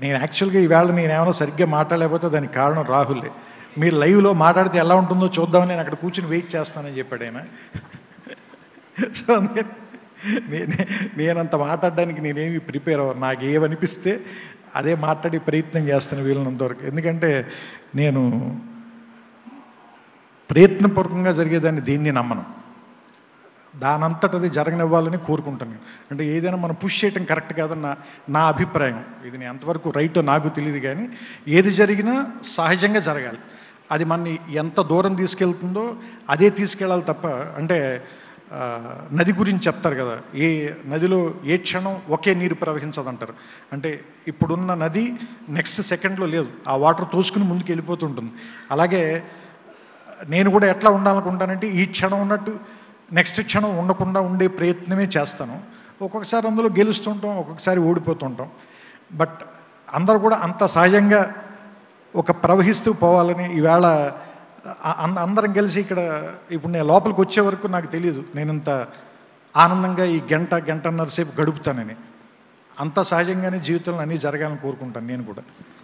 నేను యాక్చువల్గా ఈవేళ నేను ఏమైనా సరిగ్గా మాట్లాడలేకపోతే దానికి కారణం రాహులే మీరు లైవ్లో మాట్లాడితే ఎలా ఉంటుందో చూద్దామని నేను అక్కడ కూర్చుని వెయిట్ చేస్తానని చెప్పాడు ఆయన సో అందుకని నేనే నేనంత మాట్లాడడానికి నేనేమి ప్రిపేర్ అవ్వను నాకు ఏమనిపిస్తే అదే మాట్లాడే ప్రయత్నం చేస్తాను వీలైనంత వరకు ఎందుకంటే నేను ప్రయత్నపూర్వకంగా జరిగేదాన్ని దీన్ని నమ్మను దానంతటది జరగనివ్వాలని కోరుకుంటాను నేను అంటే ఏదైనా మనం పుష్ చేయటం కరెక్ట్ కాదని నా నా అభిప్రాయం ఇది నేను ఎంతవరకు రైటో నాకు తెలియదు కానీ ఏది జరిగినా సహజంగా జరగాలి అది మనని ఎంత దూరం తీసుకెళ్తుందో అదే తీసుకెళ్ళాలి తప్ప అంటే ఆ, నది గురించి చెప్తారు కదా ఏ నదిలో ఏ క్షణం ఒకే నీరు ప్రవహించదంటారు అంటే ఇప్పుడున్న నది నెక్స్ట్ సెకండ్లో లేదు ఆ వాటర్ తోసుకుని ముందుకు వెళ్ళిపోతుంటుంది అలాగే నేను కూడా ఎట్లా ఉండాలనుకుంటానంటే ఈ క్షణం ఉన్నట్టు నెక్స్ట్ క్షణం ఉండకుండా ఉండే ప్రయత్నమే చేస్తాను ఒక్కొక్కసారి అందులో గెలుస్తుంటాం ఒక్కొక్కసారి ఓడిపోతుంటాం బట్ అందరూ కూడా అంత సహజంగా ఒక ప్రవహిస్తూ పోవాలని ఈవేళ అ- అంద- అందరం కలిసి ఇక్కడ ఇప్పుడు నేను లోపలికి వచ్చే వరకు నాకు తెలియదు నేను ఇంత ఆనందంగా ఈ గంట గంటన్నర సేపు గడుపుతానని అంత సహజంగానే జీవితంలో అన్నీ జరగాలని కోరుకుంటాను నేను కూడా